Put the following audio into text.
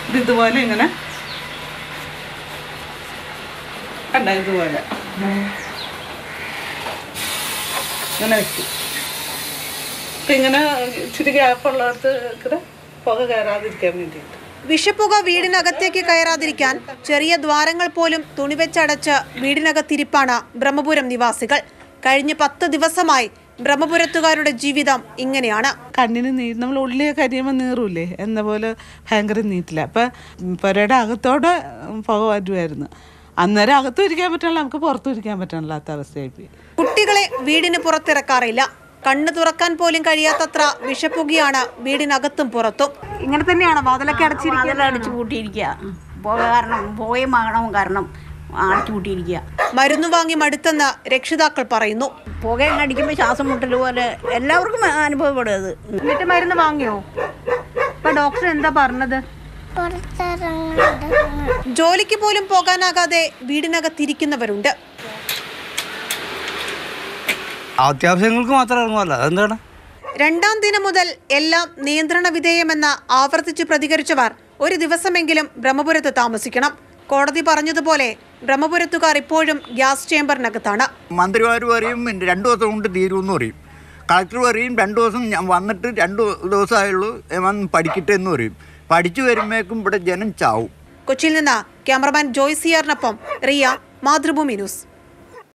ഇത് ഇതുപോലെ ഇങ്ങനെ കണ്ട ഇതുപോലെ ഇങ്ങനെ വെക്കും അപ്പം ഇങ്ങനെ ഇച്ചിരി ഗ്യാപ്പുള്ളിടത്ത് ഇങ്ങനെ പുക കയറാതിരിക്കാൻ വേണ്ടിയിട്ട് വിഷപ്പുക വീടിനകത്തേക്ക് കയറാതിരിക്കാൻ ചെറിയ ദ്വാരങ്ങൾ പോലും തുണിവെച്ചടച്ച് വീടിനകത്തിരിപ്പാണ് ബ്രഹ്മപുരം നിവാസികൾ കഴിഞ്ഞ പത്ത് ദിവസമായി ബ്രഹ്മപുരത്തുകാരുടെ ജീവിതം ഇങ്ങനെയാണ് കണ്ണിന് നീ നമ്മൾ ഉള്ളിയെ കരിയുമ്പോൾ നീറൂലേ എന്ന പോലെ ഭയങ്കര നീറ്റില്ല അപ്പം പുരയുടെ അകത്തോടെ പുക വരുമായിരുന്നു അന്നേരം അകത്തും ഇരിക്കാൻ പറ്റണില്ല നമുക്ക് പുറത്തും ഇരിക്കാൻ പറ്റണില്ലാത്ത അവസ്ഥയായിപ്പോയി കുട്ടികളെ വീടിന് പുറത്തിറക്കാറില്ല കണ്ണു തുറക്കാൻ പോലും കഴിയാത്തത്ര വിഷപ്പുകയാണ് വീടിനകത്തും പുറത്തും ഇങ്ങനെ തന്നെയാണ് വാതിലൊക്കെ അടച്ചിരിക്കുന്നത് അടച്ചു കൂട്ടിയിരിക്കുക പുക കാരണം പുകയും മണവും കാരണം അടച്ചു കൂട്ടിയിരിക്കുക മരുന്ന് വാങ്ങി മടുത്തെന്ന് രക്ഷിതാക്കൾ പറയുന്നു പുകയും അടിക്കുമ്പോൾ ശ്വാസം മുട്ടൽ പോലെ എല്ലാവർക്കും അനുഭവപ്പെടും അത് എന്നിട്ട് മരുന്ന് വാങ്ങിയോ ഇപ്പൊ ഡോക്ടർ എന്താ പറഞ്ഞത് ജോലിക്ക് പോലും പോകാനാകാതെ വീടിനകത്തിരിക്കുന്നവരുണ്ട് അത്യാവശ്യങ്ങൾക്ക് മാത്രം ഇറങ്ങുമല്ലോ അതെന്താണ് രണ്ടാം ദിനം മുതൽ എല്ലാം നിയന്ത്രണ വിധേയമെന്ന് ആവർത്തിച്ച് പ്രതികരിച്ചവർ ഒരു ദിവസമെങ്കിലും ബ്രഹ്മപുരത്ത് താമസിക്കണം കോടതി പറഞ്ഞതുപോലെ ബ്രഹ്മപുരത്തുകാർ ഇപ്പോഴും ഗ്യാസ് ചേംബറിനകത്താണ് മന്ത്രിമാർ പറയും "ഇന്ന് രണ്ട് ദിവസം കൊണ്ട് തീരുമെന്ന് പറയും കളക്ടർ പറയും രണ്ട് ദിവസം ഞാൻ വന്നിട്ട് രണ്ട് ദിവസമായുള്ളൂ ഞാൻ വന്ന് പഠിക്കട്ടെ എന്ന് പറയും പഠിച്ചു വരുമ്പോഴേക്കും ഇവിടെ ജനം ചാവും കൊച്ചിയിൽ നിന്ന് ക്യാമറമാൻ ജോയ് സിയാറിനൊപ്പം റിയ മാതൃഭൂമി ന്യൂസ്